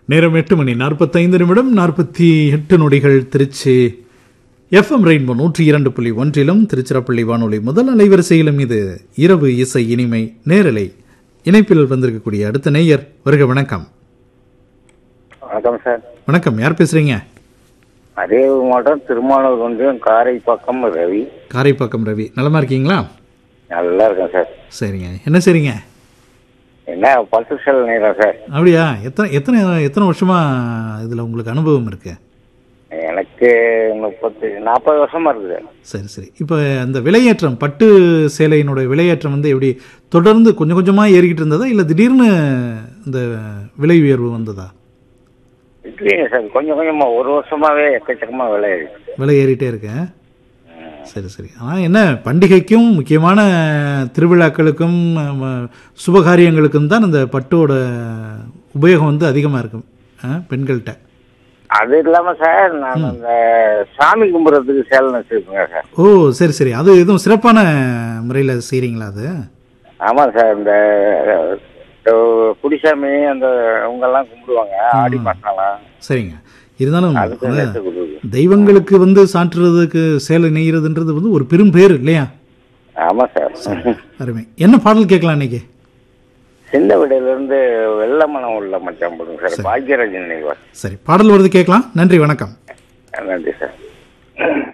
நேரம் எட்டு மணி நாற்பத்தைந்து நிமிடம் நாற்பத்தி எட்டு நொடிகள் திருச்சி எஃப்எம் ரெயின்போ நூற்றி இரண்டு புள்ளி ஒன்றிலும் திருச்சிராப்பள்ளி வானொலி முதல் அலைவரிசையிலும் இது இரவு இசை இனிமை நேரலை இணைப்பில் வந்திருக்கக்கூடிய அடுத்த நேயர் வருக வணக்கம் வணக்கம் சார் வணக்கம் யார் பேசுறீங்க அரியலூர் மாவட்டம் திருமானூர் ஒன்றியம் காரைப்பாக்கம் ரவி காரைப்பாக்கம் ரவி நலமா இருக்கீங்களா நல்லா இருக்கேன் சார் சரிங்க என்ன செய்றீங்க என்ன பத்து செல் நேரம் சார் அப்படியா எத்தனை எத்தனை எத்தனை வருஷமா இதில் உங்களுக்கு அனுபவம் இருக்கு எனக்கு முப்பத்தி நாற்பது வருஷமா இருக்குது சரி சரி இப்போ அந்த விலையேற்றம் பட்டு சேலையினுடைய விலையேற்றம் வந்து எப்படி தொடர்ந்து கொஞ்சம் கொஞ்சமாக ஏறிக்கிட்டு இருந்ததா இல்லை திடீர்னு இந்த விலை உயர்வு வந்ததா இல்லைங்க சார் கொஞ்சம் கொஞ்சமா ஒரு வருஷமாவே எக்கச்சக்கமா விலை இருக்கு விலை ஏறிட்டே இருக்கு சரி சரி ஆனால் என்ன பண்டிகைக்கும் முக்கியமான திருவிழாக்களுக்கும் ம, சுபகாரியங்களுக்கும் தான் இந்த பட்டோட உபயோகம் வந்து அதிகமாக இருக்கும் ஆ, பெண்கள்கிட்ட அது இல்லாம சார் நான் அந்த சாமி கும்பிட்றதுக்கு சேலை வச்சிருக்கேங்க சார் ஓ சரி சரி அது எதுவும் சிறப்பான முறையில் செய்கிறீங்களா அது ஆமா சார் இந்த அஹ், குடிசாமி அந்த அவங்க எல்லாம் கும்பிடுவாங்க ஆடி மாசம்லாம் சரிங்க இருந்தாலும் அதுக்கு அந்த நேரத்தை கொடுக்குது தெய்வங்களுக்கு வந்து சாற்றுறதுக்கு சேலை நெய்யறதுன்றது வந்து ஒரு பெரும் பேர் இல்லையா ஆமா சார் அருமை என்ன பாடல் கேட்கலாம் இன்னைக்கு சின்ன விடையில இருந்து வெள்ள மனம் உள்ள மச்சான் போடுங்க சார் பாக்யராஜன் நினைவார் சரி பாடல் வருது கேட்கலாம் நன்றி வணக்கம் நன்றி சார்